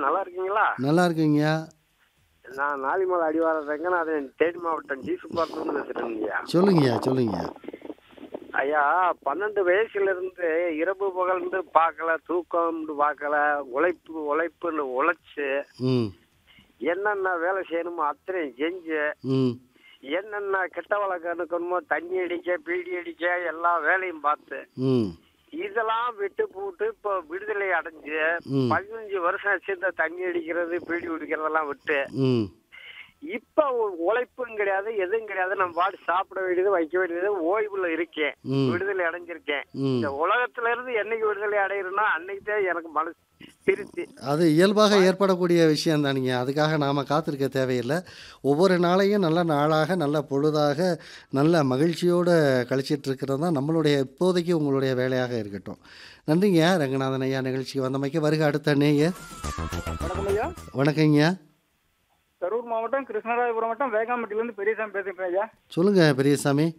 நல்லா இருக்கீங்களா நல்லா இருக்கீங்கய்யா நான் நாலிமலை அடிவாரம் ரங்கநாதன் தேனி மாவட்டம் ஜீசுபார்த்து பேசுறேங்கய்யா சொல்லுங்கய்யா சொல்லுங்கய்யா ஐயா பன்னெண்டு வயசுல இருந்து இரவு பகல்ந்து பார்க்கல தூக்கம் பார்க்கல உழைப்பு உழைப்புன்னு உழைச்சு ம் என்னென்ன வேலை செய்யணுமோ அத்தனையும் செஞ்சு ம் என்னென்ன கெட்ட வழக்கம் இருக்கணுமோ தண்ணி அடிக்க பீடி அடிக்க எல்லா வேலையும் பார்த்து ம் இதெல்லாம் விட்டு போட்டு இப்போ விடுதலை அடைஞ்சு ம். பதினஞ்சு வருஷம் ஆச்சு இந்த தண்ணி அடிக்கிறது பீடி குடிக்கிறதெல்லாம் விட்டு ம் இப்ப உ- உழைப்பும் கிடையாது எதுவும் கிடையாது நம்ம பாட்டு சாப்பிட வேண்டியது வைக்க வேண்டியது ஓய்வுல இருக்கேன் ம். விடுதலை அடைஞ்சிருக்கேன் ம். இந்த உலகத்துல இருந்து என்னைக்கு விடுதலை அடையிறேன்னா அன்னைக்கு தான் எனக்கு மனசு திருப்தி அது இயல்பாக ஏற்படக்கூடிய விஷயம் தானுங்க அதுக்காக நாம் காத்திருக்க தேவையில்லை ஒவ்வொரு நாளையும் நல்ல நாளாக நல்ல பொழுதாக நல்ல மகிழ்ச்சியோடு கழிச்சிட்டு இருக்கிறது தான் நம்மளுடைய இப்போதைக்கு உங்களுடைய வேலையாக இருக்கட்டும் நன்றிங்க ரங்கநாதன் ஐயா நிகழ்ச்சிக்கு வந்தமைக்கு வருக அடுத்த நேயர் வணக்கம் ஐயா வணக்கங்க கரூர் மாவட்டம் கிருஷ்ணராயபுரம் மாவட்டம் வேகாம்பட்டியிலேருந்து பெரியசாமி பேசுகிறேன் ஐயா சொல்லுங்கள் பெரியசாமி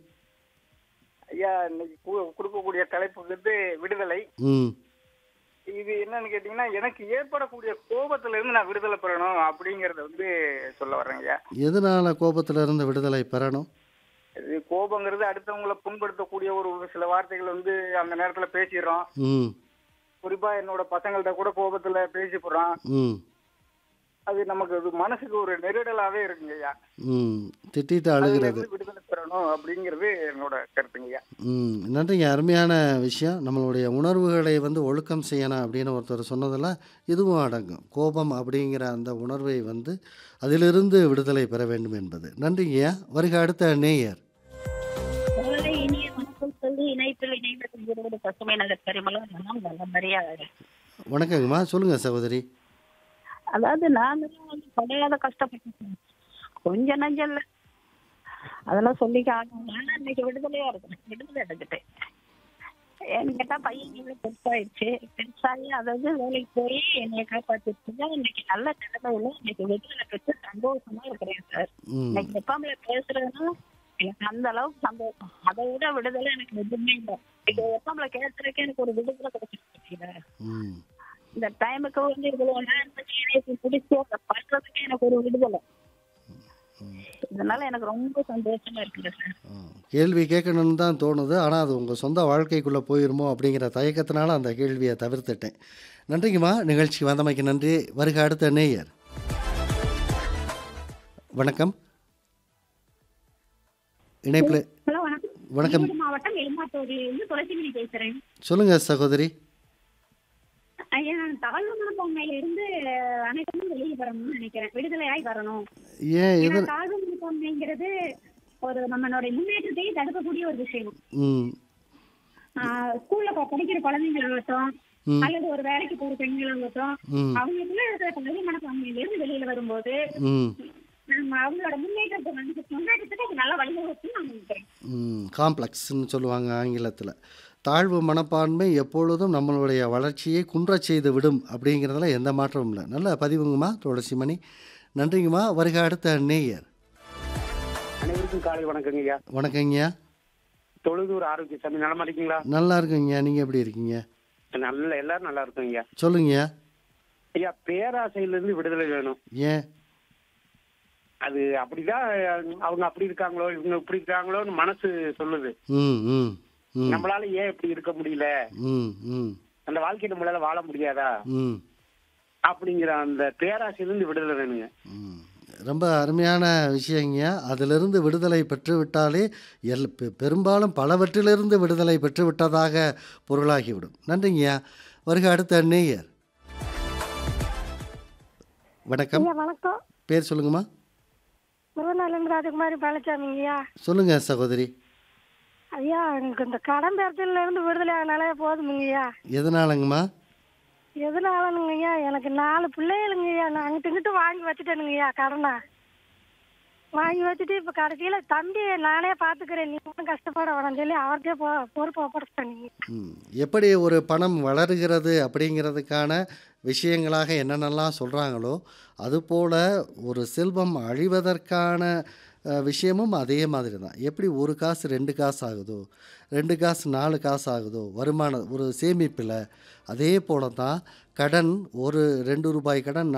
ஐயா இன்னைக்கு கு- கொடுக்கக்கூடிய தலைப்பு வந்து விடுதலை ம் இது என்னன்னு கேட்டிங்கன்னா எனக்கு ஏற்படக்கூடிய கோபத்துல இருந்து நான் விடுதலை பெறணும் அப்படிங்கறத வந்து சொல்ல வர்றேன் ஐயா எதனால் கோபத்துல இருந்து விடுதலை பெறணும் இது கோபங்கிறது அடுத்தவங்களை புண்படுத்தக்கூடிய ஒரு சில வார்த்தைகள் வந்து அந்த நேரத்துல பேசிடுறோம் ம் குறிப்பா என்னோட பசங்கள்ட்ட கூட கோபத்துல பேசி போடுறோம் ம் அது நமக்கு அது மனசுக்கு ஒரு நெருடலாவே இருக்குங்க ஐயா ம் திட்டிட்டு அதுல அழுகிறது இருந்து விடுதலை பெறணும் அப்படிங்கிறது என்னோட கருத்துங்க ஐயா ம் நன்றிங்க அருமையான விஷயம் நம்மளுடைய உணர்வுகளை வந்து ஒழுக்கம் செய்யணும் அப்படின்னு ஒருத்தர் சொன்னதெல்லாம் இதுவும் அடங்கும் கோபம் அப்படிங்கிற அந்த உணர்வை வந்து அதிலிருந்து விடுதலை பெற வேண்டும் என்பது நன்றிங்கய்யா வருக அடுத்த நேயர் காலை இனிய வணக்கம் சொல்லி இணைப்பில் இணைந்த இருபது பசுமை நகர் பெருமளவு மனம் நல்லபடியா வணக்கங்கம்மா சொல்லுங்கள் சகோதரி அதாவது நாங்களும் வந்து படையாத கஷ்டப்பட்டு கொஞ்ச நஞ்சம் இல்ல அதெல்லாம் சொல்லிக்க ஆகணும் ஆனா இன்னைக்கு விடுதலையா இருக்கேன் விடுதலை அடைஞ்சிட்டேன் ஏன்னு கேட்டா பையன் இவ்வளவு பெருசாயிடுச்சு பெருசாகி அதாவது வேலைக்கு போய் என்னைய காப்பாத்திட்டு இன்னைக்கு நல்ல நிலைமையில இன்னைக்கு விடுதலை பெற்று சந்தோஷமா இருக்கிறேன் சார் ம் இன்னைக்கு எப்பாம்பல பேசுறதுன்னா எனக்கு அந்த அளவுக்கு சந்தோஷம் அதை விட விடுதலை எனக்கு எதுவுமே இல்லை இப்போ எப்பாம்பல கேட்கறதுக்கு எனக்கு ஒரு விடுதலை கிடைச்சிருக்கு ம் இந்த டைமுக்கு வந்து இவ்வளவு நேரம் பண்ணி எனக்கு பிடிச்சி அதை பண்றதுக்கு எனக்கு ஒரு விடுதலை இதனால எனக்கு ரொம்ப சந்தோஷமா இருக்குது சார் ஆ, கேள்வி கேட்கணும்னு தான் தோணுது ஆனால் அது உங்கள் சொந்த வாழ்க்கைக்குள்ளே போயிருமோ அப்படிங்கிற தயக்கத்தினால அந்த கேள்வியை தவிர்த்துட்டேன் நன்றிங்கம்மா நிகழ்ச்சி வந்தமைக்கு நன்றி வருக அடுத்த நேயர் வணக்கம் இணைப்பில் ஹலோ வணக்கம் வணக்கம் ஈரோடு மாவட்டம் எலுமாத்தூரிலிருந்து துளசிமணி பேசுறேன் சொல்லுங்கள் சகோதரி ஐயா நான் தாழ்வு மனப்பான்மையில இருந்து அனைத்தும் வெளியே வரணும்னு நினைக்கிறேன் விடுதலையாய் வரணும் ஏன் ஏன்னா எது தாழ்வு மனப்பான்மைங்கிறது ஒரு நம்மளுடைய முன்னேற்றத்தையும் தடுக்கக்கூடிய ஒரு விஷயம் ம் ஆஹ் ஸ்கூல்ல ப- படிக்கிற குழந்தைங்களாகட்டும் ம். அல்லது ஒரு வேலைக்கு போற பெண்களாகட்டும் ம் அவங்களுக்குள்ள இருக்கிற தாழ்வு மனப்பான்மையில இருந்து வெளியில வரும்போது ம் நம்ம அவங்களோட முன்னேற்றத்தை வந்து முன்னேற்றத்துக்கு அது நல்லா வழிவகுக்கும் நான் நினைக்கிறேன் ம் காம்ப்ளெக்ஸ்ன்னு சொல்லுவாங்க ஆங்கிலத்தில் தாழ்வு மனப்பான்மை எப்பொழுதும் நம்மளுடைய வளர்ச்சியை குன்றச் செய்து விடும் அப்படிங்கிறதுல எந்த மாற்றமும் இல்லை நல்ல பதிவுங்கம்மா துளசிமணி நன்றிங்கம்மா வருக அடுத்த நேயர் அனைவருக்கும் காலை வணக்கங்க ஐயா வணக்கங்கய்யா தொழுதூர் ஆரோக்கிய சாமி நலமா இருக்கீங்களா நல்லா இருக்குங்கய்யா நீங்கள் எப்படி இருக்கீங்க நல்ல எல்லாரும் நல்லா இருக்கும் ஐயா சொல்லுங்கய்யா ஐயா பேராசையில இருந்து விடுதலை வேணும் ஏன் அது அப்படிதான் அவங்க அப்படி இருக்காங்களோ இவங்க இப்படி இருக்காங்களோன்னு மனசு சொல்லுது ம் ம் ம் நம்மளால ஏன் இப்படி இருக்க முடியல ம் ம் அந்த வாழ்க்கையை நம்மளால வாழ முடியாதா ம் அப்படிங்கிற அந்த பேராசையிலிருந்து விடுதலை வேணுங்க ம். ரொம்ப அருமையான விஷயங்க அதிலிருந்து விடுதலை பெற்று விட்டாலே எல் பெ- பெரும்பாலும் பலவற்றிலிருந்து விடுதலை பெற்று விட்டதாக பொருளாகிவிடும் நன்றிங்கய்யா வருக அடுத்த நேயர் வணக்கம் ஐயா வணக்கம் பேர் சொல்லுங்கம்மா முருகநாளன் ராஜகுமாரி பழனிசாமிங்கய்யா சொல்லுங்க சகோதரி ஐயா எனக்கு இந்த கடன் பிரச்சனையில இருந்து விடுதலை ஆனாலே போதுமுங்கய்யா எதனாலங்கம்மா எதனாலனுங்கய்யா எனக்கு நாலு பிள்ளைகளுங்கய்யா நான் அங்கிட்டு இங்கிட்டு வாங்கி வச்சுட்டேனுங்கய்யா கடனை வாங்கி வச்சுட்டு இப்போ கடைசியில் தம்பி நானே பார்த்துக்கிறேன் நீ ஒன்றும் கஷ்டப்பட வேணாம்னு சொல்லி அவர்கிட்டே பொ பொறுப்பு ஒப்படைச்சிட்டேனுங்க ம். எப்படி ஒரு பணம் வளருகிறது அப்படிங்கிறதுக்கான விஷயங்களாக என்னென்னலாம் சொல்கிறாங்களோ அதுபோல் ஒரு செல்வம் அழிவதற்கான அஹ், விஷயமும் அதே மாதிரி தான் எப்படி ஒரு காசு ரெண்டு காசு ஆகுதோ ரெண்டு காசு நாலு காசு ஆகுதோ வருமான ஒரு சேமிப்பில் அதே போல தான் கடன் ஒரு ரெண்டு ரூபாய் கடன்